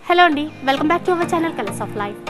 Hello అండి welcome back to our channel colours of life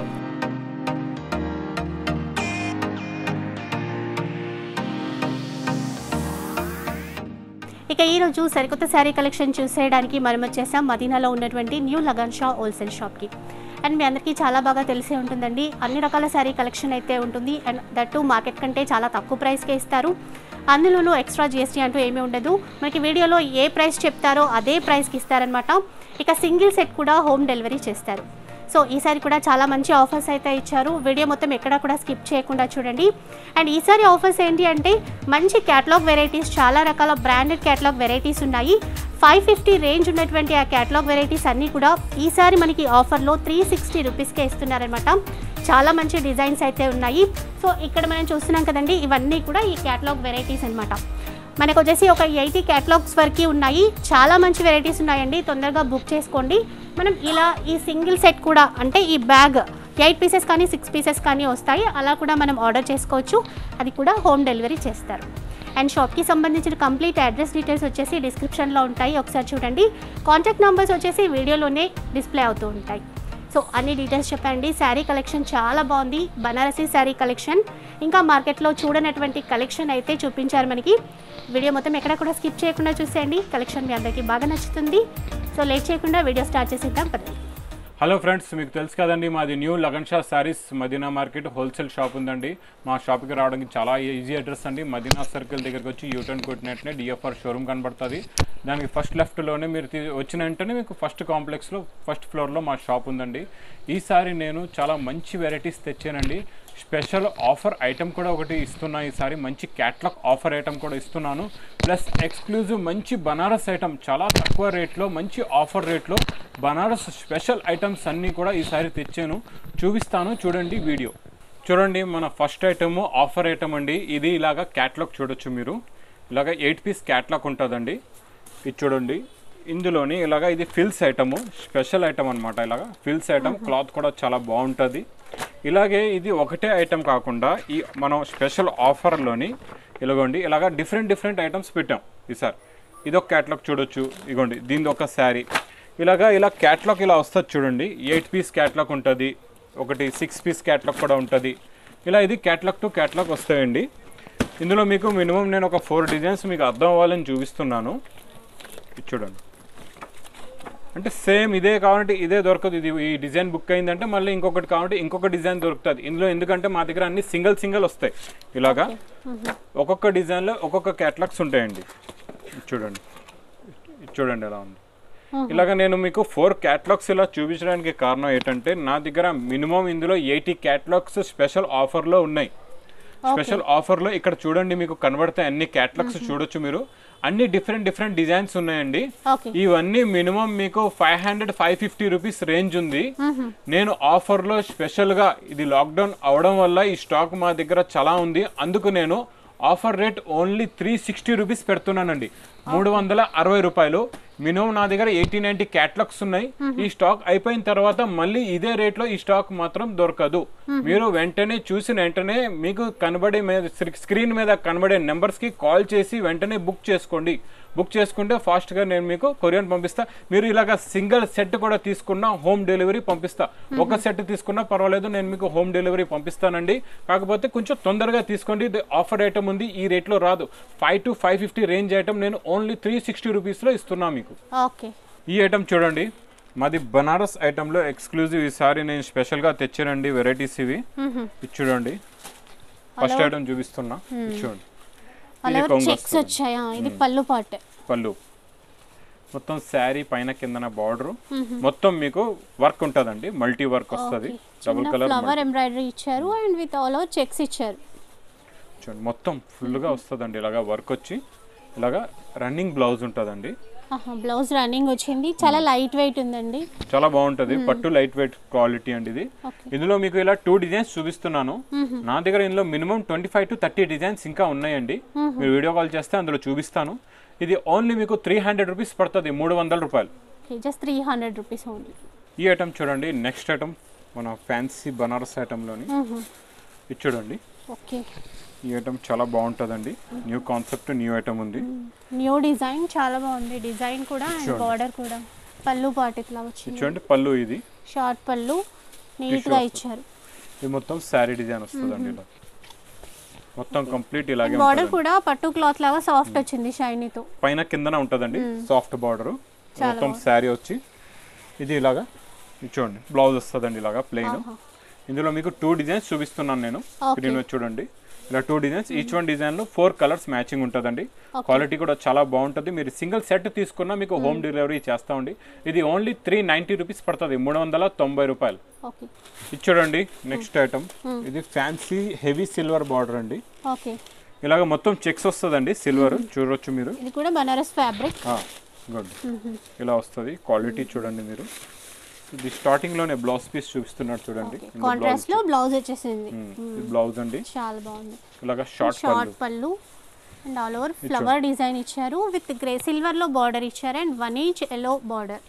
ఇక ఈరోజు సరికొత్త శారీ కలెక్షన్ చూసేయడానికి మనం వచ్చేసాం మదీనాలో ఉన్నటువంటి న్యూ లగన్ షా హోల్సేల్ షాప్కి అండ్ మీ అందరికీ చాలా బాగా తెలిసే ఉంటుందండి అన్ని రకాల శారీ కలెక్షన్ అయితే ఉంటుంది అండ్ దట్టు మార్కెట్ కంటే చాలా తక్కువ ప్రైస్కే ఇస్తారు అందులోనూ ఎక్స్ట్రా జిఎస్టీ అంటూ ఏమీ ఉండదు మనకి వీడియోలో ఏ ప్రైస్ చెప్తారో అదే ప్రైస్కి ఇస్తారనమాట ఇక సింగిల్ సెట్ కూడా హోమ్ డెలివరీ చేస్తారు సో ఈసారి కూడా చాలా మంచి ఆఫర్స్ అయితే ఇచ్చారు వీడియో మొత్తం ఎక్కడా కూడా స్కిప్ చేయకుండా చూడండి అండ్ ఈసారి ఆఫర్స్ ఏంటి అంటే మంచి క్యాటలాగ్ వెరైటీస్ చాలా రకాల బ్రాండెడ్ క్యాటలాగ్ వెరైటీస్ ఉన్నాయి ఫైవ్ ఫిఫ్టీ రేంజ్ ఉన్నటువంటి ఆ క్యాటలాగ్ వెరైటీస్ అన్నీ కూడా ఈసారి మనకి ఆఫర్లో త్రీ సిక్స్టీ రూపీస్కే ఇస్తున్నారనమాట చాలా మంచి డిజైన్స్ అయితే ఉన్నాయి సో ఇక్కడ మనం చూస్తున్నాం కదండి ఇవన్నీ కూడా ఈ క్యాటలాగ్ వెరైటీస్ అన్నమాట మనకు వచ్చేసి ఒక ఎయిటీ క్యాటలాగ్స్ వరకు ఉన్నాయి చాలా మంచి వెరైటీస్ ఉన్నాయండి తొందరగా బుక్ చేసుకోండి మనం ఇలా ఈ సింగిల్ సెట్ కూడా అంటే ఈ బ్యాగ్ ఎయిట్ పీసెస్ కానీ సిక్స్ పీసెస్ కానీ వస్తాయి అలా కూడా మనం ఆర్డర్ చేసుకోవచ్చు అది కూడా హోమ్ డెలివరీ చేస్తారు అండ్ షాప్కి సంబంధించిన కంప్లీట్ అడ్రస్ డీటెయిల్స్ వచ్చేసి డిస్క్రిప్షన్లో ఉంటాయి ఒకసారి చూడండి కాంటాక్ట్ నెంబర్స్ వచ్చేసి వీడియోలోనే డిస్ప్లే అవుతూ ఉంటాయి సో అన్ని డీటెయిల్స్ చెప్పండి శారీ కలెక్షన్ చాలా బాగుంది బనారసీ శారీ కలెక్షన్ ఇంకా మార్కెట్లో చూడనటువంటి కలెక్షన్ అయితే చూపించారు మనకి వీడియో మొత్తం ఎక్కడ కూడా స్కిప్ చేయకుండా చూసేయండి కలెక్షన్ మీ అందరికీ బాగా నచ్చుతుంది సో లేట్ చేయకుండా వీడియో స్టార్ట్ చేసేద్దాం పదండి హలో ఫ్రెండ్స్ మీకు తెలుసు కదండి మాది new Lagan Shah saris Madina market wholesale shop ఉందండి మా షాప్కి రావడానికి చాలా ఈజీ అడ్రస్ అండి మదీనా సర్కిల్ దగ్గరికి వచ్చి యూటర్న్ కొట్టినట్టునే డిఎఫ్ఆర్ షోరూమ్ కనబడుతుంది దానికి ఫస్ట్ లెఫ్ట్లోనే మీరు తీ- వచ్చిన వెంటనే మీకు ఫస్ట్ కాంప్లెక్స్లో ఫస్ట్ ఫ్లోర్లో మా షాప్ ఉందండి ఈసారి నేను చాలా మంచి వెరైటీస్ తెచ్చానండి స్పెషల్ ఆఫర్ ఐటమ్ కూడా ఒకటి ఇస్తున్నా ఈసారి మంచి క్యాట్లాగ్ ఆఫర్ ఐటమ్ కూడా ఇస్తున్నాను ప్లస్ ఎక్స్క్లూజివ్ మంచి బనారస్ ఐటమ్ చాలా తక్కువ రేట్లో మంచి ఆఫర్ రేట్లో బనారస్ స్పెషల్ ఐటమ్స్ అన్నీ కూడా ఈసారి తెచ్చాను చూపిస్తాను చూడండి వీడియో చూడండి మన ఫస్ట్ ఐటమ్ ఆఫర్ ఐటమ్ అండి ఇది ఇలాగా క్యాట్లాగ్ చూడొచ్చు మీరు ఇలాగ ఎయిట్ పీస్ క్యాట్లాగ్ ఉంటుందండి ఇది చూడండి ఇందులోని ఇలాగ ఇది ఫిల్స్ ఐటము స్పెషల్ ఐటమ్ అనమాట ఇలాగ ఫిల్స్ ఐటమ్ క్లాత్ కూడా చాలా బాగుంటుంది ఇలాగే ఇది ఒకటే ఐటమ్ కాకుండా ఈ మనం స్పెషల్ ఆఫర్లోని ఇలాగోండి ఇలాగ డిఫరెంట్ డిఫరెంట్ ఐటమ్స్ పెట్టాం ఈసారి ఇదొక క్యాట్లాగ్ చూడొచ్చు ఇగోండి దీనిది ఒక శారీ ఇలాగా ఇలా క్యాట్లాగ్ ఇలా వస్తుంది చూడండి ఎయిట్ పీస్ క్యాట్లాగ్ ఉంటుంది ఒకటి సిక్స్ పీస్ క్యాట్లాగ్ కూడా ఉంటుంది ఇలా ఇది క్యాట్లాగ్ టు క్యాట్లాగ్ వస్తాయండి ఇందులో మీకు మినిమం నేను ఒక ఫోర్ డిజైన్స్ మీకు అర్థం అవ్వాలని చూపిస్తున్నాను ఇది చూడండి అంటే సేమ్ ఇదే కావాలంటే ఇదే దొరకదు ఇది ఈ డిజైన్ బుక్ అయిందంటే మళ్ళీ ఇంకొకటి కావాలంటే ఇంకొక డిజైన్ దొరుకుతుంది ఇందులో ఎందుకంటే మా దగ్గర అన్ని సింగిల్ సింగిల్ వస్తాయి ఇలాగా ఒక్కొక్క డిజైన్లో ఒక్కొక్క క్యాటలాగ్స్ ఉంటాయండి ఇది చూడండి ఇది చూడండి ఎలా ఉంది ఇలాగ నేను మీకు ఫోర్ క్యాటలాగ్స్ ఇలా చూపించడానికి కారణం ఏంటంటే నా దగ్గర మినిమం ఇందులో ఎయిటీ క్యాటలాగ్స్ స్పెషల్ ఆఫర్లో ఉన్నాయి స్పెషల్ ఆఫర్లో ఇక్కడ చూడండి మీకు కనబడతాయి అన్ని క్యాటలాగ్స్ చూడొచ్చు మీరు అన్ని డిఫరెంట్ డిఫరెంట్ డిజైన్స్ ఉన్నాయండి ఓకే ఇవన్నీ మినిమం మీకు five hundred five fifty rupees range ఉంది నేను ఆఫర్లో స్పెషల్గా ఇది లాక్డౌన్ అవడం వల్ల ఈ స్టాక్ మా దగ్గర చాలా ఉంది అందుకు నేను offer rate only three sixty rupees పెడుతున్నానండి మూడు వందల అరవై రూపాయలు మినిమం నా దగ్గర ఎయిటీ నైన్టీ క్యాటలాగ్స్ ఉన్నాయి ఈ స్టాక్ అయిపోయిన తర్వాత మళ్ళీ ఇదే రేట్లో ఈ స్టాక్ మాత్రం దొరకదు మీరు వెంటనే చూసిన వెంటనే మీకు కనబడే మీద స్క్రీన్ మీద కనబడే నెంబర్స్ కి కాల్ చేసి వెంటనే బుక్ చేసుకోండి బుక్ చేసుకుంటే ఫాస్ట్ గా నేను మీకు కొరియర్ పంపిస్తా మీరు ఇలాగ సింగిల్ సెట్ కూడా తీసుకున్నా హోమ్ డెలివరీ పంపిస్తా ఒక సెట్ తీసుకున్నా పర్వాలేదు నేను మీకు హోమ్ డెలివరీ పంపిస్తానండి కాకపోతే కొంచెం తొందరగా తీసుకోండి ఇది ఆఫర్ ఐటమ్ ఉంది ఈ రేట్లో రాదు five to five fifty range item నేను ఓన్లీ త్రీ సిక్స్టీ రూపీస్లో ఇస్తున్నా మీకు ఓకే ఈ ఐటమ్ చూడండి మాది బనారస్ ఐటెంలో ఎక్స్క్లూజివ్ ఈసారి నేను స్పెషల్గా తెచ్చానండి వెరైటీస్ ఇవి ఇది చూడండి ఫస్ట్ ఐటమ్ చూపిస్తున్నా ఇది చూడండి అలా కొంగు చెక్స్ వస్తుంది. వచ్చాయా ఇది పళ్ళు పాట్ పళ్ళు మొత్తం శారీ పైన కిందన బార్డర్ మొత్తం మీకు వర్క్ ఉంటుందండి మల్టీ వర్క్ వస్తుంది డబుల్ కలర్ ఫ్లవర్ ఎంబ్రాయిడరీ ఇచ్చారు and with all over checks ఇచ్చారు చూడండి మొత్తం ఫుల్గా వస్తుందండి ఇలాగా వర్క్ వచ్చి ఇలాగా రన్నింగ్ బ్లౌజ్ ఉంటుందండి బ్లౌజ్ రన్నింగ్ వచ్చింది చాలా లైట్ వెయిట్ ఉందండి చాలా బాగుంటది పట్టు లైట్ వెయిట్ క్వాలిటీ అండి ఇది ఓకే ఇందులో మీకు ఇలా టూ డిజైన్స్ చూపిస్తున్నాను నా దగ్గర ఇందులో minimum twenty five to thirty designs ఇంకా ఉన్నాయండి మీరు వీడియో కాల్ చేస్తే అందులో చూపిస్తాను ఇది ఓన్లీ మీకు త్రీ హండ్రెడ్ రూపీస్ పడుతుంది మూడు వందల రూపాయలు just three hundred rupees only ఈ ఐటమ్ చూడండి నెక్స్ట్ ఐటమ్ మన ఫ్యాన్సీ బనారస్ ఐటమ్లోని ఇది చూడండి ఓకే ఈ ఐటమ్ చాలా బాగుంటుందండి న్యూ కాన్సెప్ట్ న్యూ ఐటమ్ ఉంది న్యూ డిజైన్ చాలా బాగుంది డిజైన్ కూడా అండ్ బార్డర్ కూడా పళ్ళు పాటు ఇట్లా వచ్చింది చూడండి పళ్ళు ఇది షార్ట్ పళ్ళు నీట్గా ఇచ్చారు ఇది మొత్తం శారీ డిజైన్ వస్తుందండి ఇలా మొత్తం కంప్లీట్ ఇలాగే బార్డర్ ఉంటుంది కూడా పట్టు క్లాత్ లాగా సాఫ్ట్ వచ్చింది షైనీతో పైన కిందన ఉంటుందండి సాఫ్ట్ బార్డర్ మొత్తం శారీ వచ్చి ఇది ఇలాగా ఇది చూడండి బ్లౌజ్ వస్తుందండి ఇలాగా ప్లెయిన్ ఇందులో మీకు టూ డిజైన్స్ చూపిస్తున్నాను నేను Okay. స్క్రీన్ మీద చూడండి ఇలా two designs each one design లో ఫోర్ కలర్స్ మ్యాచింగ్ ఉంటుందండి క్వాలిటీ కూడా చాలా బాగుంటుంది మీరు సింగిల్ సెట్ తీసుకున్నా మీకు హోమ్ డెలివరీ చేస్తామండి ఇది ఓన్లీ త్రీ నైంటీ రూపీస్ పడుతుంది మూడు వందల తొంభై రూపాయలు ఓకే ఇది చూడండి నెక్స్ట్ ఐటమ్ ఇది ఫ్యాన్సీ హెవీ సిల్వర్ బార్డర్ అండి ఓకే ఇలాగ మొత్తం చెక్స్ వస్తుందండి సిల్వర్ చూడొచ్చు మీరు ఇది కూడా బనారస్ ఫ్యాబ్రిక్ గుడ్ ఇలా వస్తుంది క్వాలిటీ చూడండి మీరు ఇది స్టార్టింగ్ లోనే బ్లౌజ్ పీస్ చూపిస్తున్నాడు చూడండి కాంట్రాస్ట్ లో బ్లౌజ్ వచ్చేసింది బ్లౌజ్ అండి చాలా బాగుంది ఇలాగ షార్ట్ షార్ట్ పళ్ళు and all over flower design ఇచ్చారు విత్ గ్రే సిల్వర్ లో బార్డర్ ఇచ్చారు and one inch yellow border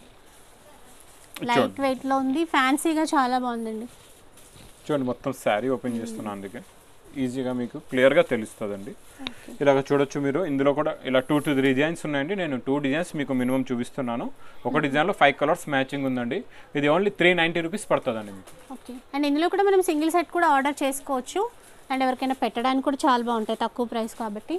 light weight లో ఉంది ఫ్యాన్సీగా చాలా బాగుందండి చూడండి మొత్తం శారీ ఓపెన్ చేస్తున్నాను అందుకే ఈజీగా మీకు క్లియర్గా తెలుస్తుందండి ఇలాగ చూడొచ్చు మీరు ఇందులో కూడా ఇలా టూ టూ త్రీ డిజైన్స్ ఉన్నాయండి నేను టూ డిజైన్స్ మీకు మినిమం చూపిస్తున్నాను ఒక డిజైన్లో ఫైవ్ కలర్స్ మ్యాచింగ్ ఉందండి ఇది ఓన్లీ త్రీ నైంటీ రూపీస్ పడుతుందండి మీకు ఓకే అండ్ ఇందులో కూడా మనం సింగిల్ సెట్ కూడా ఆర్డర్ చేసుకోవచ్చు అండ్ ఎవరికైనా పెట్టడానికి కూడా చాలా బాగుంటాయి తక్కువ ప్రైస్ కాబట్టి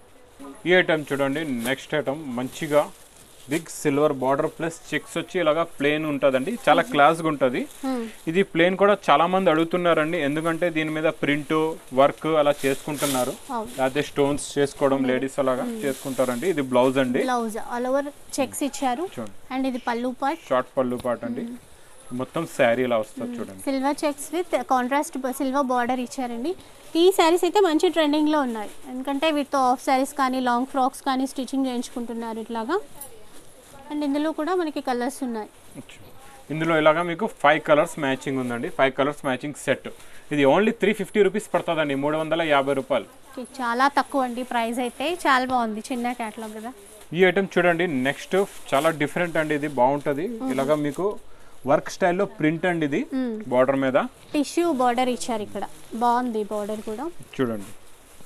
ఈ ఐటమ్ చూడండి నెక్స్ట్ ఐటమ్ మంచిగా big silver border plus checks వచ్చి ఇలాగా ప్లేన్ ఉంటుందండి చాలా క్లాస్గా ఉంటుంది ఇది ప్లేన్ కూడా చాలా మంది అడుగుతున్నారండి ఎందుకంటే దీని మీద ప్రింట్ వర్క్ అలా చేసుకుంటున్నారు అవును. లేకపోతే స్టోన్స్ చేసుకోవడం లేడీస్ అలాగా చేసుకుంటారండి ఇది బ్లౌజ్ అండి బ్లౌజ్ ఆల్ ఓవర్ చెక్స్ ఇచ్చారు చూడండి అండ్ ఇది పళ్ళు పార్ట్ షార్ట్ పళ్ళు పాట అండి మొత్తం శారీ ఇలా వస్తుంది చూడండి silver checks with contrast silver border ఇచ్చారండి ఈ శారీస్ అయితే మంచి ట్రెండింగ్లో ఉన్నాయి ఎందుకంటే వీటితో ఆఫ్ శారీస్ కానీ లాంగ్ ఫ్రాక్స్ కానీ స్టిచ్చింగ్ చేయించుకుంటున్నారు ఇట్లాగా అండ్ ఇందులో కూడా మనకి కలర్స్ ఉన్నాయి ఇందులో ఇలాగా మీకు ఫైవ్ కలర్స్ మ్యాచింగ్ ఉందండి ఫైవ్ కలర్స్ మ్యాచింగ్ సెట్ ఇది ఓన్లీ త్రీ ఫిఫ్టీ రూపీస్ పడుతుందండి మూడు వందల యాభై రూపాయలు Okay, చాలా తక్కువ అండి ప్రైస్ అయితే చాలా బాగుంది చిన్న క్యాటలాగ్ కదా ఈ ఐటమ్ చూడండి నెక్స్ట్ చాలా డిఫరెంట్ అండి ఇది బాగుంటుంది ఇలాగా మీకు వర్క్ స్టైల్లో ప్రింట్ అండి ఇది బార్డర్ మీద టిష్యూ బార్డర్ ఇచ్చారు ఇక్కడ బాగుంది బార్డర్ కూడా చూడండి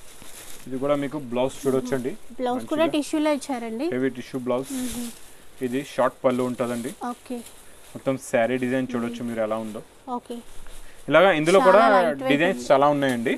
ఇది కూడా మీకు బ్లౌజ్ చూడొచ్చండి బ్లౌజ్ కూడా టిష్యూలో ఇచ్చారండి హెవీ టిష్యూ బ్లౌజ్ ఇది షార్ట్ పళ్ళు ఉంటుందండి ఓకే మొత్తం శారీ డిజైన్ చూడొచ్చు మీరు ఎలా ఉందో ఓకే ఇలాగా ఇందులో కూడా చాలా light weight డిజైన్స్ చాలా ఉన్నాయండి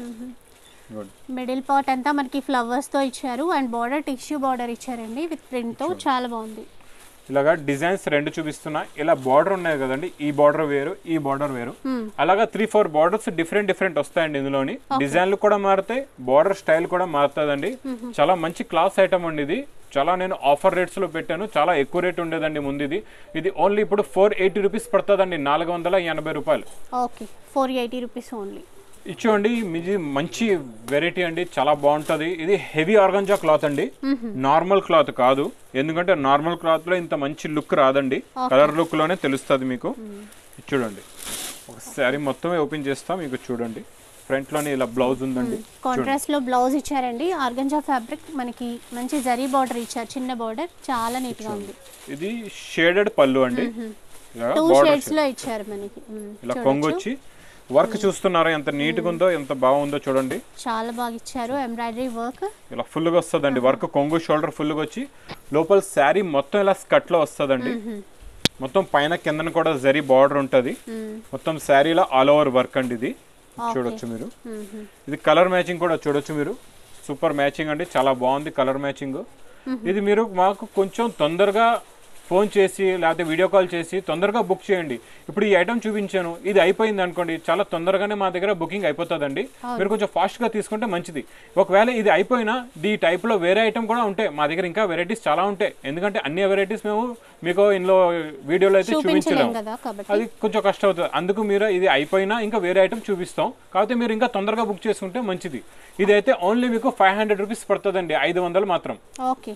గుడ్ మిడిల్ పార్ట్ అంతా మనకి ఫ్లవర్స్తో ఇచ్చారు అండ్ బార్డర్ టిష్యూ బార్డర్ ఇచ్చారండి విత్ ప్రింట్తో చాలా బాగుంది ఇలాగా డిజైన్స్ రెండు చూపిస్తున్నా ఇలా బార్డర్ ఉన్నాయి కదండి ఈ బార్డర్ వేరు ఈ బార్డర్ వేరు Hmm. అలాగా three four borders different different వస్తాయండి ఇందులోని డిజైన్లు కూడా మారుతాయి బార్డర్ స్టైల్ కూడా మారుతుందండి చాలా మంచి క్లాస్ ఐటమ్ అండి ఇది చాలా నేను ఆఫర్ రేట్స్ లో పెట్టాను చాలా ఎక్కువ రేట్ ఉండేదండి ముందు ఇది ఇది ఓన్లీ ఇప్పుడు ఫోర్ ఎయిటీ రూపీస్ పడుతుందండి నాలుగు వందల ఎనభై రూపాయలు okay four eighty rupees only ఇచ్చోండి మీది మంచి వెరైటీ అండి చాలా బాగుంటది ఇది హెవీ ఆర్గంజా క్లాత్ అండి నార్మల్ క్లాత్ కాదు ఎందుకంటే నార్మల్ క్లాత్ లో ఇంత మంచి లుక్ రాదండి కలర్ లుక్ లోనే తెలుస్తుంది మీకు ఇది చూడండి ఒక శారీ మొత్తం ఓపెన్ చేస్తా మీకు చూడండి ఫ్రంట్ లోనే ఇలా బ్లౌజ్ ఉందండి కాంట్రాస్ట్ లో బ్లౌజ్ ఇచ్చారండి ఆర్గంజా ఫ్యాబ్రిక్ మనకి మంచి జరీ బార్డర్ ఇచ్చారు చిన్న బార్డర్ చాలా నీట్ గా ఉంది ఇది షేడెడ్ పళ్ళు అండి ఇలా టూ border షేడ్స్ లో ఇచ్చారు మనకి మ్మ్. ఇలా కొంగు వచ్చి వర్క్ చూస్తున్నారా ఎంత నీట్ గా ఉందో ఎంత బాగుందో చూడండి చాలా బాగా ఇచ్చారు ఎంబ్రాయిడరీ వర్క్ ఇలా ఫుల్గా వస్తుందండి వర్క్ కొంగు షోల్డర్ ఫుల్గా వచ్చి లోపల శారీ మొత్తం ఇలా స్కట్లో వస్తుందండి మొత్తం పైన కిందన కూడా జరీ బార్డర్ ఉంటుంది మొత్తం శారీలో ఆల్ ఓవర్ వర్క్ అండి ఇది చూడొచ్చు మీరు ఇది కలర్ మ్యాచింగ్ కూడా చూడొచ్చు మీరు సూపర్ మ్యాచింగ్ అండి చాలా బాగుంది కలర్ మ్యాచింగ్ ఇది మీరు మాకు కొంచెం తొందరగా ఫోన్ చేసి లేకపోతే వీడియో కాల్ చేసి తొందరగా బుక్ చేయండి ఇప్పుడు ఈ ఐటమ్ చూపించాను ఇది అయిపోయింది అనుకోండి చాలా తొందరగానే మా దగ్గర బుకింగ్ అయిపోతుందండి మీరు కొంచెం ఫాస్ట్గా తీసుకుంటే మంచిది ఒకవేళ ఇది అయిపోయినా ఈ టైప్లో వేరే ఐటమ్ కూడా ఉంటాయి మా దగ్గర ఇంకా వెరైటీస్ చాలా ఉంటాయి ఎందుకంటే అన్ని వెరైటీస్ మేము మీకు ఇందులో వీడియోలో అయితే చూపించలేం చూపించలేము కదా కాబట్టి అది కొంచెం కష్టం అవుతుంది అందుకు మీరు ఇది అయిపోయినా ఇంకా వేరే ఐటమ్ చూపిస్తాం కాకపోతే మీరు ఇంకా తొందరగా బుక్ చేసుకుంటే మంచిది ఇది అయితే ఓన్లీ మీకు ఫైవ్ హండ్రెడ్ రూపీస్ పడుతుందండి ఐదు వందలు మాత్రం ఓకే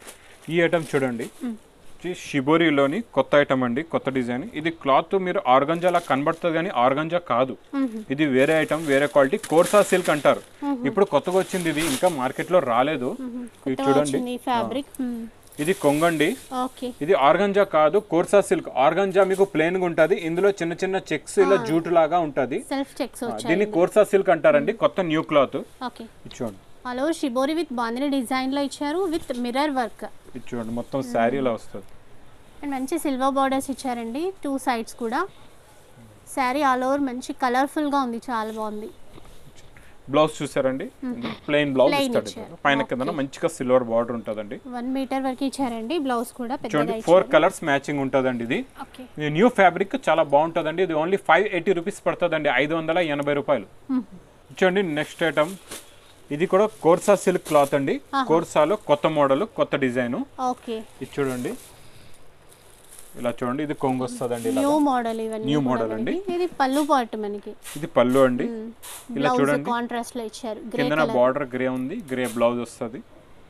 ఈ ఐటమ్ చూడండి ఇది షిబోరిలోని కొత్త ఐటమ్ అండి కొత్త డిజైన్ ఇది క్లాత్ మీరు ఆర్గంజాలా కనబడుతుంది కానీ ఆర్గంజా కాదు ఇది వేరే ఐటమ్ వేరే క్వాలిటీ కోర్సా సిల్క్ అంటారు ఇప్పుడు కొత్తగా వచ్చింది ఇది ఇంకా మార్కెట్ లో రాలేదు ఇది చూడండి వచ్చింది ఫ్యాబ్రిక్ ఇది కొంగండి ఓకే ఇది ఆర్గంజా కాదు కోర్సా సిల్క్ ఆర్గంజా మీకు ప్లెయిన్ గా ఉంటది ఇందులో చిన్న చిన్న చెక్స్ ఇలా జూట్ లాగా ఉంటది సెల్ఫ్ చెక్స్ వచ్చాయి దీన్ని కోర్సా సిల్క్ అంటారండి కొత్త న్యూ క్లాత్ ఓకే ఇది చూడండి all over shibori with bandhani design లో ఇచ్చారు విత్ మిర్రర్ వర్క్ ఇది చూడండి మొత్తం శారీ ఇలా వస్తుంది అండ్ మంచి సిల్వర్ బార్డర్స్ ఇచ్చారండి టూ సైడ్స్ కూడా శారీ ఆల్ ఓవర్ మంచి కలర్ఫుల్గా ఉంది చాలా బాగుంది బ్లౌజ్ చూసారండి ప్లెయిన్ బ్లౌజ్ Plain ఇస్తాడు ఇచ్చారు. ఇది. పైన కింద మంచిగా సిల్వర్ బార్డర్ ఉంటుందండి వన్ మీటర్ వరకు ఇచ్చారండి బ్లౌజ్ కూడా పెద్దగా చూడండి ఫోర్ ఇచ్చారు కలర్స్ మ్యాచింగ్ ఉంటుందండి ఇది ఓకే ఇది న్యూ ఫ్యాబ్రిక్ చాలా బాగుంటుందండి ఇది ఓన్లీ ఫైవ్ ఎయిటీ రూపీస్ పడుతుందండి ఐదు వందల ఎనభై రూపాయలు చూడండి నెక్స్ట్ ఐటమ్ ఇది కూడా కోర్సా సిల్క్ క్లాత్ అండి కోర్సాలో కొత్త మోడల్ కొత్త డిజైన్ ఓకే ఇది చూడండి ఇలా చూడండి ఇది కొంగు వస్తుందండి ఇలా న్యూ మోడల్ ఇవన్నీ New కూడా model అండి. మనకి. ఇది పళ్ళు పాటు మనకి ఇది పళ్ళు అండి ఇలా బ్లౌజ్ చూడండి కాంట్రాస్ట్ లో ఇచ్చారు గ్రే కిందన కలర్ బార్డర్ గ్రే ఉంది గ్రే బ్లౌజ్ వస్తుంది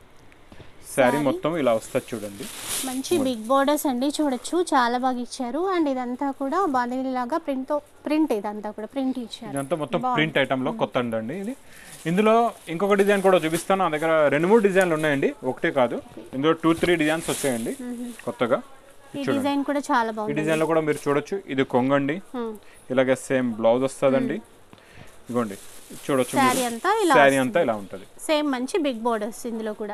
శారీ మొత్తం ఇలా వస్తుంది చూడండి మంచి బిగ్ బోర్డర్స్ అండి చూడొచ్చు చాలా బాగా ఇచ్చారు అండ్ ఇదంతా కూడా బాందిని లాగా ప్రింట్ ప్రింట్ ఇదంతా కూడా ప్రింట్ ఇచ్చారు ఇదంతా మొత్తం ప్రింట్ ఐటమ్ లో కొత్త అండి ఇది ఇందులో ఇంకొక డిజైన్ కూడా చూపిస్తాను నా దగ్గర రెండు మూడు డిజైన్లు ఉన్నాయండి ఒకటే కాదు ఇందులో టూ త్రీ డిజైన్స్ వచ్చాయండి కొత్తగా ఈ డిజైన్ కూడా చాలా ఈ బాగుంది డిజైన్ లో కూడా మీరు చూడొచ్చు ఇది కొంగండి Hmm. ఇలాగే సేమ్ బ్లౌజ్ వస్తుందండి ఇదిగోండి ఇది చూడొచ్చు శారీ అంతా ఇలా శారీ అంతా ఇలా ఉంటుంది సేమ్ మంచి బిగ్ బోర్డర్స్ ఇందులో కూడా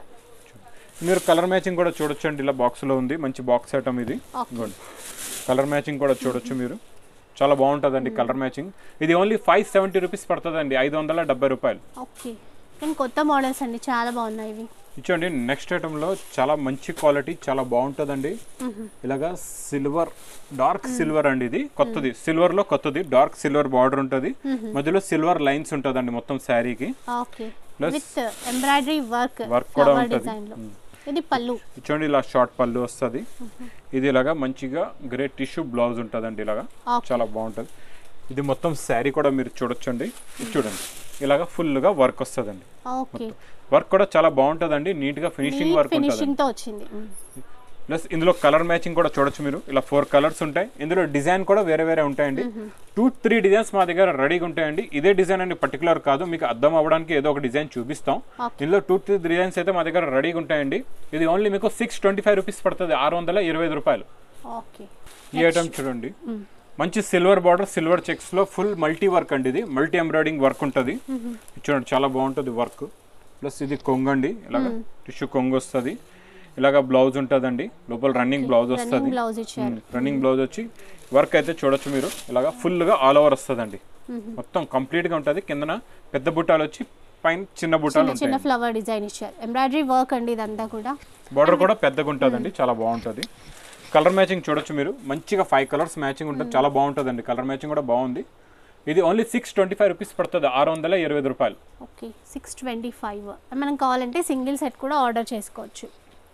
మీరు కలర్ మ్యాచింగ్ కూడా చూడొచ్చు అండి ఇలా బాక్స్ లో ఉంది మంచి బాక్స్ ఐటమ్ ఇది Okay. ఇదిగోండి కలర్ మ్యాచింగ్ కూడా చూడొచ్చు మీరు చాలా బాగుంటుందండి కలర్ మ్యాచింగ్ ఇది ఓన్లీ ఫైవ్ సెవెంటీ రూపీస్ పడుతుందండి ఐదు వందల డెబ్బై రూపాయలు ఓకే కానీ కొత్త మోడల్స్ అండి చాలా బాగున్నాయి ఇవి ఇచ్చండి నెక్స్ట్ ఐటమ్ లో చాలా మంచి క్వాలిటీ చాలా బాగుంటుందండి ఇలాగా సిల్వర్ డార్క్ సిల్వర్ అండి ఇది కొత్తది సిల్వర్ లో కొత్తది డార్క్ సిల్వర్ బార్డర్ ఉంటుంది మధ్యలో సిల్వర్ లైన్స్ ఉంటుందండి మొత్తం శారీకి okay Plus with embroidery work work కూడా ఫ్లవర్ ఉంటది. డిజైన్ లో ఇది పళ్ళు ఇచ్చండి ఇలా షార్ట్ పళ్ళు వస్తుంది ఇది ఇలాగా మంచిగా గ్రే టిష్యూ బ్లౌజ్ ఉంటుందండి ఇలాగా Okay. చాలా బాగుంటుంది ఇది మొత్తం శారీ కూడా మీరు చూడొచ్చండి ఇది చూడండి ఇలాగా ఫుల్గా వర్క్ వస్తుందండి ఓకే వర్క్ కూడా చాలా బాగుంటుందండి నీట్గా ఫినిషింగ్ వర్క్ ఉంటుంది ఫినిషింగ్ తో వచ్చింది మ్మ్. ప్లస్ ఇందులో కలర్ మ్యాచింగ్ కూడా చూడొచ్చు మీరు ఇలా ఫోర్ కలర్స్ ఉంటాయి ఇందులో డిజైన్ కూడా వేరే వేరే ఉంటాయండి టూ త్రీ డిజైన్స్ మా దగ్గర రెడీగా ఉంటాయండి ఇదే డిజైన్ అండి పర్టికులర్ కాదు మీకు అర్థం అవ్వడానికి ఏదో ఒక డిజైన్ చూపిస్తాం Okay. ఇందులో టూ త్రీ డిజైన్స్ అయితే మా దగ్గర రెడీగా ఉంటాయండి ఇది ఓన్లీ మీకు సిక్స్ ట్వంటీ ఫైవ్ రూపీస్ పడుతుంది ఆరు వందల ఇరవై ఐదు రూపాయలు ఓకే ఈ ఐటమ్ చూడండి మంచి సిల్వర్ బార్డర్ సిల్వర్ చెక్స్ లో ఫుల్ మల్టీ వర్క్ అండి ఇది మల్టీ ఎంబ్రాయిడింగ్ వర్క్ ఉంటుంది చూడండి చాలా బాగుంటుంది వర్క్ ప్లస్ ఇది కొంగండి ఇలాగ టిష్యూ కొంగు వస్తుంది ఇలాగ బ్లౌజ్ ఉంటుందండి లోపల రన్నింగ్ బ్లౌజ్ రన్నింగ్ వస్తుంది బ్లౌజ్ ఇచ్చారు రన్నింగ్ బ్లౌజ్ వచ్చి వర్క్ అయితే చూడొచ్చు మీరు ఇలాగ ఫుల్గా ఆల్ ఓవర్ వస్తుందండి మొత్తం complete గా ఉంటుంది కిందన పెద్ద బుట్టాలు వచ్చి పైన చిన్న బుట్టాలు చిన్న చిన్న ఉంటాయి ఫ్లవర్ డిజైన్ ఇచ్చారు ఎంబ్రాయిడరీ వర్క్ అండి ఇదంతా కూడా బార్డర్ కూడా పెద్దగా ఉంటుందండి చాలా బాగుంటుంది కలర్ మ్యాచింగ్ చూడొచ్చు మీరు మంచిగా ఫైవ్ కలర్స్ మ్యాచింగ్ ఉంటుంది చాలా బాగుంటుందండి కలర్ మ్యాచింగ్ కూడా బాగుంది ఇది only six twenty five rupees పడుతుంది ఆరు వందల ఇరవై ఐదు రూపాయలు ఓకే సిక్స్ ట్వంటీ ఫైవ్ మనం కావాలంటే సింగిల్ సెట్ కూడా ఆర్డర్ చేసుకోవచ్చు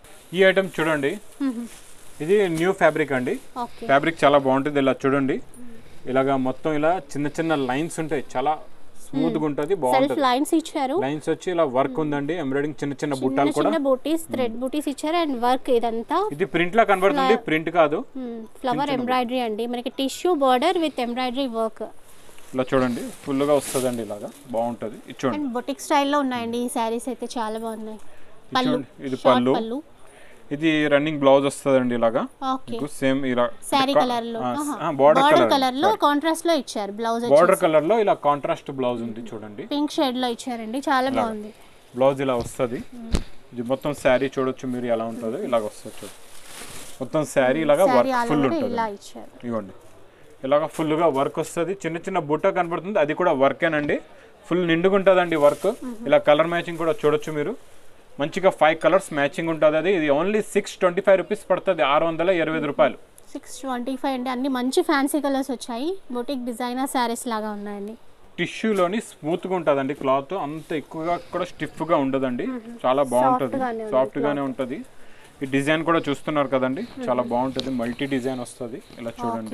ఈ ఐటమ్ చూడండి ఇది న్యూ ఫ్యాబ్రిక్ అండి ఓకే ఫ్యాబ్రిక్ చాలా బాగుంటుంది ఇలా చూడండి ఇలాగా మొత్తం ఇలా చిన్న చిన్న లైన్స్ ఉంటాయి చాలా స్మూత్ గా ఉంటుంది సెల్ఫ్ బాగుంటుంది లైన్స్ ఇచ్చారు లైన్స్ వచ్చి ఇలా వర్క్ ఉందండి ఎంబ్రాయిడింగ్ చిన్న చిన్న చిన్న బుట్టాలు కూడా చిన్న బూటీస్ థ్రెడ్ బూటీస్ ఇచ్చారు అండ్ వర్క్ ఇదంతా ఇది ప్రింట్ లా కనబడుతుంది ప్రింట్ కాదు ఫ్లవర్ ఎంబ్రాయిడరీ అండి మనకి tissue border with embroidery work ఇలా చూడండి ఫుల్ గా వస్తుందండి ఇలాగా బాగుంటుంది ఇది చూడండి అండ్ బొటిక్ స్టైల్లో ఉన్నాయండి ఈ శారీస్ అయితే చాలా బాగున్నాయి పళ్ళు చూడండి, ఇది షార్ట్ పళ్ళు. పళ్ళు ఇది రన్నింగ్ బ్లౌజ్ వస్తుందండి ఇలాగా ఓకే మీకు సేమ్ ఇలా శారీ కలర్ లో బార్డర్ బార్డర్ కలర్ కలర్ లో కాంట్రాస్ట్ లో ఇచ్చారు బ్లౌజ్ బార్డర్ కలర్ లో ఇలా కాంట్రాస్ట్ బ్లౌజ్ ఉంది చూడండి పింక్ షేడ్ లో ఇచ్చారండి చాలా బాగుంది బ్లౌజ్ ఇలా వస్తుంది ఇది మొత్తం శారీ చూడొచ్చు మీరు ఎలా ఉంటుందో ఇలాగ వస్తుంది చూడు మొత్తం శారీ ఇలాగా sari work all full over ఉంటుంది ఇలా ఇచ్చారు ఇవ్వండి ఇలాగ ఫుల్గా వర్క్ వస్తుంది చిన్న చిన్న బుట్ట కనబడుతుంది అది కూడా వర్కేనండి ఫుల్ నిండుగా ఉంటుందండి వర్క్ ఇలా కలర్ మ్యాచింగ్ కూడా చూడొచ్చు మీరు మంచిగా ఫైవ్ కలర్స్ మ్యాచింగ్ ఉంటుంది అది ఇది only six twenty five rupees పడుతుంది ఆరు వందల ఇరవై ఐదు రూపాయలు సిక్స్ ట్వంటీ ఫైవ్ అండి అన్ని మంచి ఫ్యాన్సీ కలర్స్ వచ్చాయి బొటిక్ డిజైనర్ శారీస్ లాగా ఉన్నాయండి టిష్యూలోని స్మూత్గా ఉంటుందండి క్లాత్ అంత ఎక్కువగా కూడా స్టిఫ్గా ఉండదండి చాలా బాగుంటుంది గానే ఉంది సాఫ్ట్గానే ఉంటుంది ఈ డిజైన్ కూడా చూస్తున్నారు కదండి చాలా బాగుంటుంది మల్టీ డిజైన్ వస్తుంది ఇలా చూడండి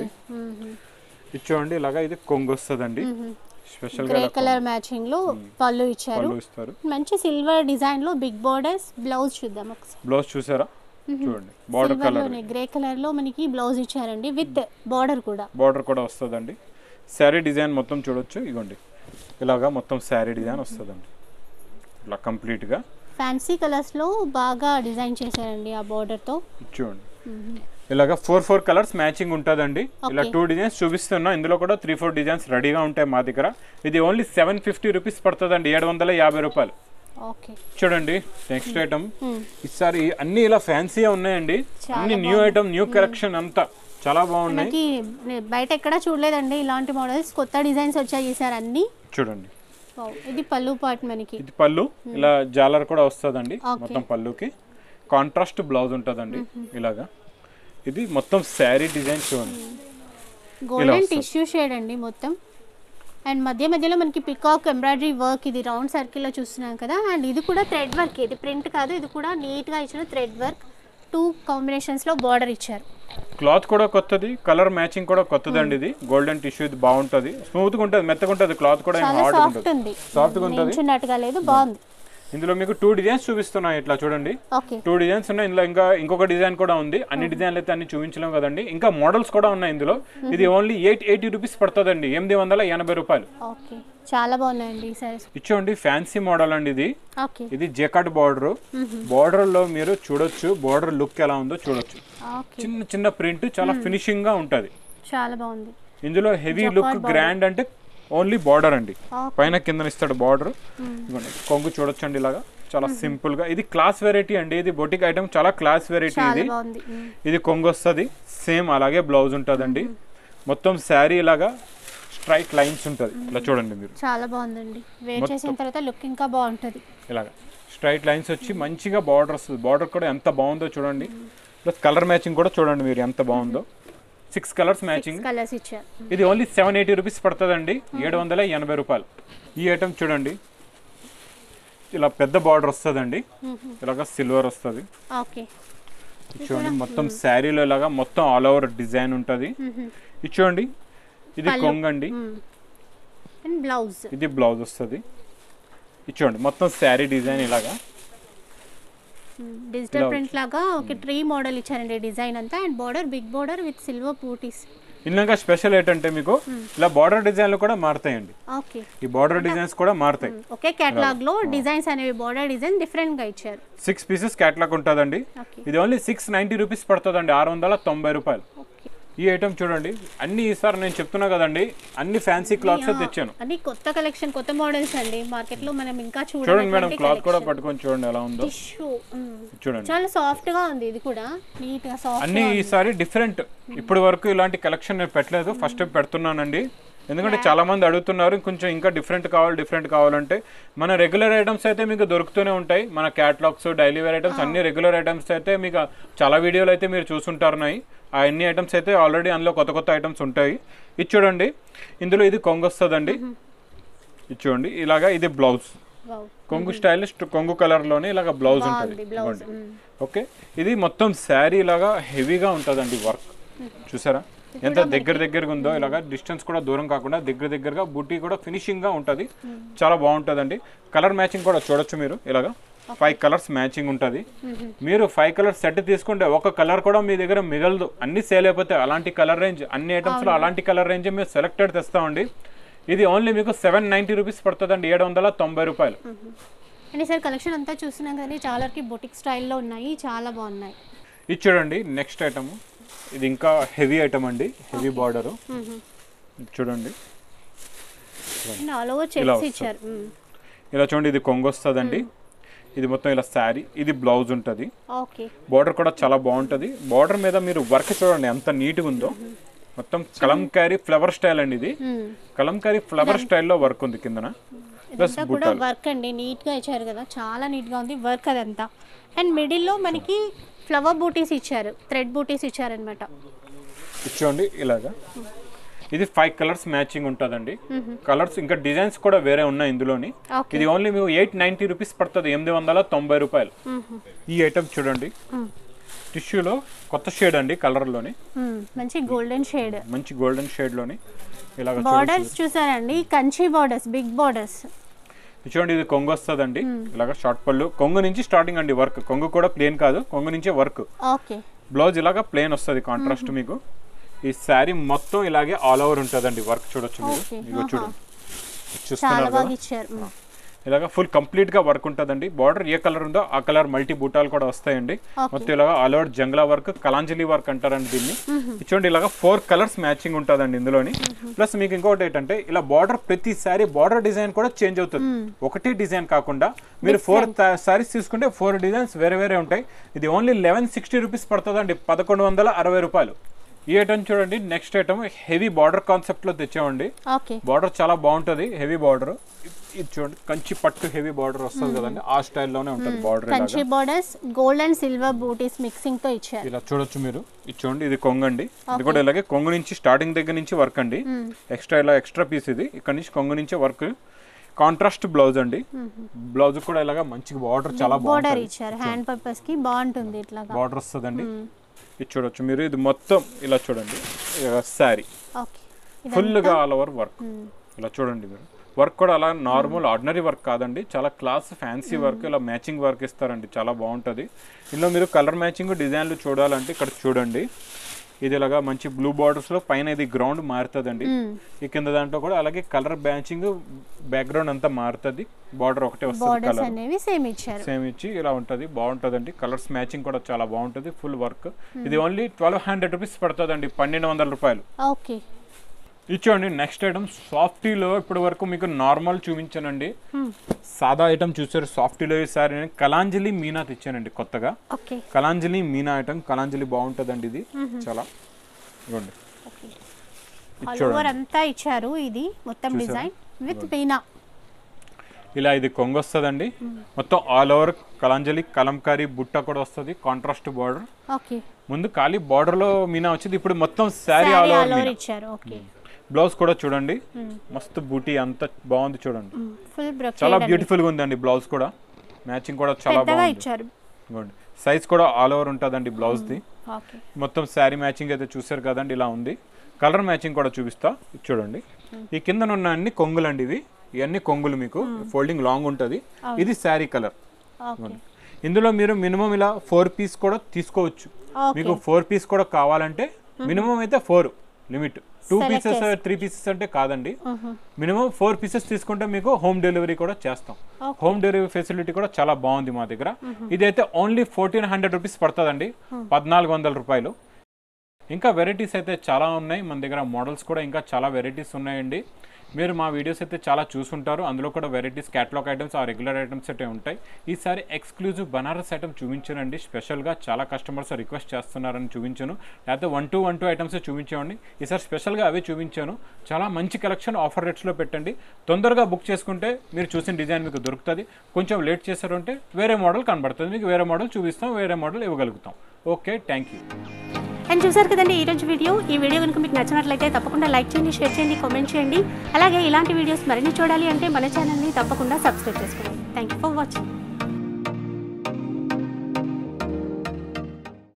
ఇది చూడండి ఇలాగా ఇది కొంగు వస్తుందండి స్పెషల్గా గ్రే ఇలా కలర్ మ్యాచింగ్ లో పళ్ళు ఇచ్చారు పళ్ళు ఇస్తారు మంచి సిల్వర్ డిజైన్ లో బిగ్ బోర్డర్స్ బ్లౌజ్ చూద్దాం ఒకసారి బ్లౌజ్ చూసారా చూడండి బార్డర్ సిల్వర్ కలర్ లోనే గ్రే కలర్ లో మనకి బ్లౌజ్ ఇచ్చారండి విత్ బార్డర్ కూడా బార్డర్ కూడా వస్తుందండి శారీ డిజైన్ మొత్తం చూడొచ్చు ఇగోండి ఇలాగా మొత్తం శారీ డిజైన్ వస్తుందండి ఇలా కంప్లీట్గా ఫ్యాన్సీ కలర్స్ లో బాగా డిజైన్ చేశారండి ఆ బార్డర్ తో చూడండి ఇలాగా ఫోర్ ఫోర్ కలర్స్ మ్యాచింగ్ ఉంటుందండి ఇలా Okay. టూ డిజైన్స్ చూపిస్తున్నా ఇందులో కూడా త్రీ ఫోర్ డిజైన్స్ రెడీగా ఉంటాయి మా దగ్గర ఇది ఓన్లీ సెవెన్ ఫిఫ్టీ రూపీస్ పడుతుందండి ఏడు వందల యాభై రూపాయలు ఓకే చూడండి నెక్స్ట్ ఐటమ్ మ్మ్. ఈసారి అన్ని ఇలా ఫ్యాన్సీగా ఉన్నాయండి అన్ని న్యూ ఐటమ్ న్యూ కలెక్షన్ అంతా చాలా బాగున్నాయి మనకి నే- బయట ఎక్కడా చూడలేదండి ఇలాంటి మోడల్స్ కొత్త డిజైన్స్ వచ్చాయి ఈసారి అన్ని చూడండి Wow. ఇది పళ్ళు పార్ట్ మనకి ఇది పళ్ళు ఇలా జాలర్ కూడా వస్తుందండి Okay. మొత్తం పళ్ళుకి కాంట్రాస్ట్ బ్లౌజ్ ఉంటుందండి ఇలాగా ఇది మొత్తం శారీ డిజైన్ చూడండి గోల్డెన్ వస్తుంది. టిష్యూ షేడ్ అండి మొత్తం అండ్ మధ్య మధ్యలో మనకి పికాక్ ఎంబ్రాయిడరీ వర్క్ ఇది రౌండ్ సర్కిల్లో చూస్తున్నాం కదా అండ్ ఇది కూడా థ్రెడ్ వర్క్ ఇది ప్రింట్ కాదు ఇది కూడా నీట్గా ఇచ్చిన థ్రెడ్ వర్క్ టూ కాంబినేషన్స్లో బార్డర్ ఇచ్చారు క్లాత్ కూడా కొత్తది కలర్ మ్యాచింగ్ కూడా కొత్తదండి ఇది గోల్డెన్ టిష్యూ ఇది బాగుంటుంది స్మూత్గా ఉంటుంది మెత్తగా ఉంటుంది క్లాత్ కూడా ఏం చాలా హార్డ్ సాఫ్ట్ ఉంటుంది ఉంది సాఫ్ట్గా ఉంటుంది నించున్నట్టుగా లేదు బాగుంది ఇందులో మీకు టూ డిజైన్స్ చూపిస్తున్నాయి ఇట్లా చూడండి ఓకే టూ డిజైన్స్ ఉన్నాయి ఇందులో ఇంకా ఇంకొక డిజైన్ కూడా ఉంది అన్ని డిజైన్లు అయితే అన్ని చూపించలేం కదండి ఇంకా మోడల్స్ కూడా ఉన్నాయి ఇందులో ఇది ఓన్లీ ఎయిట్ ఎయిటీ రూపీస్ పడుతుందండి ఎనిమిది వందల ఎనభై రూపాయలు ఓకే చాలా బాగున్నాయండి ఈ సారీస్ ఇచ్చోండి ఫ్యాన్సీ మోడల్ అండి ఇది ఓకే ఇది జేకాట్ బార్డర్ బార్డర్ లో మీరు చూడొచ్చు బార్డర్ లుక్ ఎలా ఉందో చూడొచ్చు ఓకే చిన్న చిన్న ప్రింట్ చాలా ఫినిషింగ్ గా ఉంటది చాలా బాగుంది ఇందులో హెవీ లుక్ గ్రాండ్ అంటే ఓన్లీ బార్డర్ అండి Okay. పైన కింద ఇస్తాడు బార్డర్ ఇదిగోండి కొంగు చూడొచ్చండి ఇలాగా చాలా సింపుల్ గా ఇది క్లాస్ వెరైటీ అండి ఇది బొటిక్ ఐటమ్ చాలా క్లాస్ వెరైటీ చాలా ఇది బాగుంది మ్మ్. ఇది కొంగు వస్తుంది సేమ్ అలాగే బ్లౌజ్ ఉంటుందండి మొత్తం శారీ ఇలాగా స్ట్రైట్ లైన్స్ ఉంటుంది ఇలా చూడండి మీరు చాలా బాగుందండి వేర్ చేసిన తర్వాత లుక్ ఇంకా బాగుంటుంది ఇలాగా స్ట్రైట్ లైన్స్ వచ్చి మంచిగా బార్డర్ వస్తుంది బార్డర్ కూడా ఎంత బాగుందో చూడండి ప్లస్ కలర్ మ్యాచింగ్ కూడా చూడండి మీరు ఎంత బాగుందో సిక్స్ కలర్స్ మ్యాచింగ్ కలర్స్ ఇచ్చారు ఇది ఓన్లీ సెవెన్ ఎయిటీ రూపీస్ పడుతుందండి ఏడు వందల ఎనభై రూపాయలు ఈ ఐటమ్ చూడండి ఇలా పెద్ద బార్డర్ వస్తుందండి ఇలాగా సిల్వర్ వస్తుంది ఓకే చూడండి మొత్తం శారీలో ఇలాగా మొత్తం ఆల్ ఓవర్ డిజైన్ ఉంటుంది ఇది చూడండి ఇది పళ్ళు. కొంగండి అండ్ బ్లౌజ్ ఇది బ్లౌజ్ వస్తుంది ఇది చూడండి మొత్తం శారీ డిజైన్ ఇలాగా డిజిటల్ ఇలా ప్రింట్ లాగా ఒక ట్రీ మోడల్ ఇచ్చారండి డిజైన్ అంతా and border big border with silver పూటీస్ ఇంకా స్పెషల్ ఏంటంటే మీకు ఇలా బార్డర్ డిజైన్లు కూడా మారుతాయండి ఓకే ఈ బార్డర్ డిజైన్స్ కూడా మారుతాయి ఒకే కేటలాగ్ లో డిజైన్స్ అనేవి బార్డర్ డిజైన్ డిఫరెంట్ గా ఇచ్చారు సిక్స్ పీసెస్ క్యాట్లాగ్ ఉంటుందండి ఓకే ఇది ఓన్లీ సిక్స్ నైంటీ రూపీస్ పడుతుందండి ఆరు వందల తొంభై రూపాయలు ఓకే ఈ ఐటమ్ చూడండి అన్ని ఈసారి నేను చెప్తున్నా కదండి అన్ని ఫ్యాన్సీ క్లాత్స్ తెచ్చాను అన్ని కొత్త కలెక్షన్ కొత్త మోడల్స్ అండి మార్కెట్ లో మనం ఇంకా చూడండి మేడం చూడండి క్లాత్ కూడా పట్టుకొని చూడండి ఎలా ఉందో టిష్యూ చూడండి చాలా సాఫ్ట్ గా ఉంది ఇది కూడా నీట్ గా సాఫ్ట్ అన్ని ఈసారి డిఫరెంట్ ఇప్పటి వరకు ఇలాంటి కలెక్షన్ నేను పెట్టలేదు ఫస్ట్ టైం పెడుతున్నానండి ఎందుకంటే చాలా మంది అడుగుతున్నారు కొంచెం ఇంకా డిఫరెంట్ కావాలి డిఫరెంట్ కావాలంటే మన రెగ్యులర్ ఐటమ్స్ అయితే మీకు దొరుకుతూనే ఉంటాయి మన క్యాటలాగ్స్ డైలీ వేర్ ఐటమ్స్ అన్ని రెగ్యులర్ ఐటమ్స్ అయితే మీకు చాలా వీడియోలు అయితే మీరు చూసుంటారున్నాయి ఆ అన్ని ఐటమ్స్ అయితే ఆల్రెడీ అందులో కొత్త కొత్త ఐటమ్స్ ఉంటాయి ఇది చూడండి ఇందులో ఇది కొంగు వస్తుందండి ఇది చూడండి ఇలాగా ఇది బ్లౌజ్ కొంగు స్టైలిష్ కొంగు కలర్లోనే ఇలాగ బ్లౌజ్ ఉంటుంది బాగుంది బ్లౌజ్ ఇదిగోండి. ఓకే ఇది మొత్తం శారీ ఇలాగా హెవీగా ఉంటుందండి వర్క్ చూసారా ఎంత దగ్గర దగ్గరగా ఉందో ఇలాగా డిస్టెన్స్ కూడా దూరం కాకుండా దగ్గర దగ్గరగా బుట్టి కూడా ఫినిషింగ్ గా ఉంటుంది చాలా బాగుంటుందండి కలర్ మ్యాచింగ్ కూడా చూడొచ్చు మీరు ఇలాగా ఫైవ్ కలర్స్ మ్యాచింగ్ ఉంటుంది మీరు ఫైవ్ కలర్స్ సెట్ తీసుకుంటే ఒక కలర్ కూడా మీ దగ్గర మిగలదు అన్ని సేల్ అయిపోతే అలాంటి కలర్ రేంజ్ అన్ని ఐటమ్స్ లో అలాంటి కలర్ రేంజ్ మేము సెలెక్టెడ్ తెస్తామండి ఇది ఓన్లీ మీకు సెవెన్ నైంటీ రూపీస్ పడుతుందండి ఏడు వందల తొంభై రూపాయలు అండ్ సార్ కలెక్షన్ అంతా చూస్తున్నాం కానీ చాలా వరకు బొటిక్ స్టైల్లో ఉన్నాయి చాలా బాగున్నాయి ఇది చూడండి నెక్స్ట్ ఐటమ్ ఇది ఇంకా హెవీ ఐటమ్ అండి హెవీ బార్డర్ చూడండి అండ్ ఆల్ ఓవర్ ఇలా చెక్స్ వస్తుంది. ఇచ్చారు మ్మ్. ఇలా చూడండి ఇది కొంగు వస్తుందండి ఇది మొత్తం ఇలా శారీ ఇది బ్లౌజ్ ఉంటుంది ఓకే బార్డర్ కూడా చాలా బాగుంటుంది బార్డర్ మీద మీరు వర్క్ చూడండి ఎంత నీట్గా ఉందో మొత్తం కలంకారీ ఫ్లవర్ స్టైల్ అండి ఇది మ్మ్. కలంకారీ ఫ్లవర్ స్టైల్లో వర్క్ ఉంది కిందన ప్లస్ ఇదంతా కూడా బుట్టాలు వర్క్ అండి నీట్గా ఇచ్చారు కదా చాలా నీట్గా ఉంది వర్క్ అదంతా అండ్ మిడిల్లో మనకి ఫ్లవర్ బూటీస్ ఇచ్చారు థ్రెడ్ బూటీస్ ఇచ్చారనమాట ఇచ్చోండి ఇలాగా ఇది ఫైవ్ కలర్స్ మ్యాచింగ్ ఉంటుందండి కలర్స్ ఇంకా డిజైన్స్ కూడా వేరే ఉన్నాయి ఇందులోని ఓకే ఇది ఓన్లీ మీకు ఎయిట్ నైంటీ రూపీస్ పడుతుంది ఎనిమిది వందల తొంభై రూపాయలు ఈ ఐటమ్ చూడండి టిష్యూలో కొత్త షేడ్ అండి కలర్లోని మంచి గోల్డెన్ షేడ్ మంచి గోల్డెన్ షేడ్లోని ఇలాగ చూడొచ్చు. బార్డర్స్ చూసారండి కంచి బార్డర్స్ బిగ్ బార్డర్స్ ఇది చూడండి ఇది కొంగు వస్తుందండి ఇలాగ షార్ట్ పళ్ళు కొంగు నుంచి స్టార్టింగ్ అండి వర్క్ కొంగు కూడా ప్లేన్ కాదు కొంగు నుంచే వర్క్ ఓకే బ్లౌజ్ ఇలాగా ప్లేన్ వస్తుంది కాంట్రాస్ట్ మీకు ఈ శారీ మొత్తం ఇలాగే ఆల్ ఓవర్ ఉంటుందండి వర్క్ చూడొచ్చు మీరు Okay. ఇగో ఆహా. చూడండి చాలా చూస్తున్నారు బాగా కదా ఇచ్చారు మ్మ్. ఇలాగ ఫుల్ కంప్లీట్ గా వర్క్ ఉంటుందండి బార్డర్ ఏ కలర్ ఉందో ఆ కలర్ మల్టీ బూటాలు కూడా వస్తాయండి Okay. మొత్తం ఇలాగ ఆల్ ఓవర్ జంగ్లా వర్క్ కలాంజలి వర్క్ అంటారండి దీన్ని ఇది చూడండి ఇలాగ ఫోర్ కలర్స్ మ్యాచింగ్ ఉంటుందండి ఇందులోని ప్లస్ మీకు ఇంకోటి ఏంటంటే ఇలా బార్డర్ ప్రతిసారి బార్డర్ డిజైన్ కూడా చేంజ్ అవుతుంది ఒకటి డిజైన్ కాకుండా మీరు ఫోర్ సారీస్ తీసుకుంటే ఫోర్ డిజైన్స్ వేరే వేరే ఉంటాయి ఇది ఓన్లీ లెవెన్ సిక్స్టీ రూపీస్ పడుతుందండి పదకొండు వందల అరవై రూపాయలు ఈ ఐటమ్ చూడండి next item heavy border concept లో తెచ్చామండి ఓకే బార్డర్ చాలా బాగుంటది హెవీ బార్డర్ ఇది చూడండి కంచి పట్టు హెవీ బార్డర్ వస్తుంది కదండి ఆ స్టైల్లోనే ఉంటుంది బార్డర్ ఇలాగా Kanchi borders gold and silver బూటీస్ మిక్సింగ్ తో ఇచ్చారు ఇలా చూడొచ్చు మీరు ఇది చూడండి ఇది కొంగండి ఇది కూడా ఇలాగే కొంగు నుంచి స్టార్టింగ్ దగ్గర నుంచి వర్క్ అండి ఎక్స్ట్రా ఇలా ఎక్స్ట్రా పీస్ ఇది ఇక్కడ నుంచి కొంగు నుంచే వర్క్ కాంట్రాస్ట్ బ్లౌజ్ అండి బ్లౌజ్ కూడా ఇలాగా మంచిగా బార్డర్ చాలా బోర్డర్ బాగుంటుంది ఇచ్చారు హ్యాండ్ పర్పస్ కి బాగుంటుంది ఇట్లాగా బార్డర్ వస్తుందండి ఇది చూడొచ్చు మీరు ఇది మొత్తం ఇలా చూడండి శారీ ఓకే ఫుల్గా ఆల్ ఓవర్ వర్క్ ఇలా చూడండి మీరు వర్క్ కూడా అలా నార్మల్ ఆర్డినరీ వర్క్ కాదండి చాలా క్లాస్ ఫ్యాన్సీ వర్క్ ఇలా మ్యాచింగ్ వర్క్ ఇస్తారండి చాలా బాగుంటుంది ఇందులో మీరు కలర్ మ్యాచింగ్ డిజైన్లు చూడాలంటే ఇక్కడ చూడండి ఇది ఇలాగా మంచి బ్లూ బార్డర్స్ లో పైన ఇది గ్రౌండ్ మారుతుందండి ఈ కింద దాంట్లో కూడా అలాగే కలర్ మ్యాచింగ్ బ్యాక్గ్రౌండ్ అంతా మారుతుంది బార్డర్ ఒకటే వస్తుంది బోర్డర్స్ కలర్ అనేవి సేమ్ ఇచ్చారు సేమ్ ఇచ్చి ఇలా ఉంటుంది బాగుంటుందండి కలర్స్ మ్యాచింగ్ కూడా చాలా బాగుంటుంది ఫుల్ వర్క్ ఇది ఓన్లీ ట్వెల్వ్ హండ్రెడ్ రూపీస్ పడుతుందండి పన్నెండు వందల రూపాయలు ఓకే ఇచ్చోండి నెక్స్ట్ ఐటమ్ సాఫ్టీలో ఇప్పటి వరకు మీకు నార్మల్ చూపించానండి సాదా ఐటమ్ చూసారు సాఫ్టీలో ఈసారి నేను కలాంజలి మీనా తెచ్చానండి కొత్తగా ఓకే కలాంజలి మీనా ఐటమ్ కలాంజలి బాగుంటుందండి ఇది చాలా ఇదిగోండి ఇది ఆల్ చూడండి ఓవర్ అంతా ఇచ్చారు ఇది మొత్తం డిజైన్ విత్ మీనా ఇలా ఇది కొంగు వస్తుందండి మొత్తం ఆల్ ఓవర్ కలాంజలి కలంకారీ బుట్ట కూడా వస్తుంది కాంట్రాస్ట్ బార్డర్ ఓకే ముందు ఖాళీ border లో మీనా వచ్చింది ఇప్పుడు మొత్తం sari sari all all over over Meena ఇచ్చారు ఓకే బ్లౌజ్ కూడా చూడండి మస్తు బూటీ అంత బాగుంది చూడండి ఫుల్ చాలా బ్రొకేడ్ బ్యూటిఫుల్ గా ఉందండి బ్లౌజ్ కూడా మ్యాచింగ్ కూడా చాలా పెద్దగా బాగుంది ఇచ్చారు ఇదిగోండి సైజ్ కూడా ఆల్ ఓవర్ ఉంటుందండి బ్లౌజ్ ది ఓకే మొత్తం శారీ మ్యాచింగ్ అయితే చూసారు కదండి ఇలా ఉంది కలర్ మ్యాచింగ్ కూడా చూపిస్తా ఇది చూడండి ఈ కింద ఉన్న అన్ని కొంగులండి ఇవి ఇవన్నీ కొంగులు మీకు ఫోల్డింగ్ లాంగ్ ఉంటుంది ఇది శారీ కలర్ ఓకే ఇందులో మీరు మినిమం ఇలా ఫోర్ పీస్ కూడా తీసుకోవచ్చు ఓకే మీకు ఫోర్ పీస్ కూడా కావాలంటే మినిమం అయితే four limit two Select pieces three pieces అంటే కాదండి మినిమం ఫోర్ పీసెస్ తీసుకుంటే మీకు హోమ్ డెలివరీ కూడా చేస్తాం Okay. హోమ్ డెలివరీ ఫెసిలిటీ కూడా చాలా బాగుంది మా దగ్గర ఇదైతే ఓన్లీ ఫోర్టీన్ హండ్రెడ్ రూపీస్ పడుతుందండి పద్నాలుగు వందల రూపాయలు ఇంకా వెరైటీస్ అయితే చాలా ఉన్నాయి మన దగ్గర మోడల్స్ కూడా ఇంకా చాలా వెరైటీస్ ఉన్నాయండి మీరు మా వీడియోస్ అయితే చాలా చూసుంటారు అందులో కూడా వెరైటీస్ క్యాటలాగ్ ఐటమ్స్ ఆ రెగ్యులర్ ఐటమ్స్ అయితే ఉంటాయి ఈసారి ఎక్స్క్లూజివ్ బనారస్ ఐటమ్ చూపించానండి స్పెషల్గా చాలా కస్టమర్స్ రిక్వెస్ట్ చేస్తున్నారని చూపించాను లేకపోతే one two one two items చూపించామండి ఈసారి స్పెషల్గా అవే చూపించాను చాలా మంచి కలెక్షన్ ఆఫర్ రేట్స్లో పెట్టండి తొందరగా బుక్ చేసుకుంటే మీరు చూసిన డిజైన్ మీకు దొరుకుతుంది కొంచెం లేట్ చేశారు అంటే వేరే మోడల్ కనబడుతుంది మీకు వేరే మోడల్ చూపిస్తాం వేరే మోడల్ ఇవ్వగలుగుతాం ఓకే థ్యాంక్ యూ అండ్ చూసారు కదండి ఈ రోజు వీడియో ఈ వీడియో కనుక మీకు నచ్చినట్లయితే తప్పకుండా లైక్ చేయండి షేర్ చేయండి కామెంట్ చేయండి అలాగే ఇలాంటి వీడియోస్ మరిన్ని చూడాలి అంటే మన ఛానల్ని తప్పకుండా సబ్స్క్రైబ్ చేసుకోండి థ్యాంక్ యూ ఫర్ వాచింగ్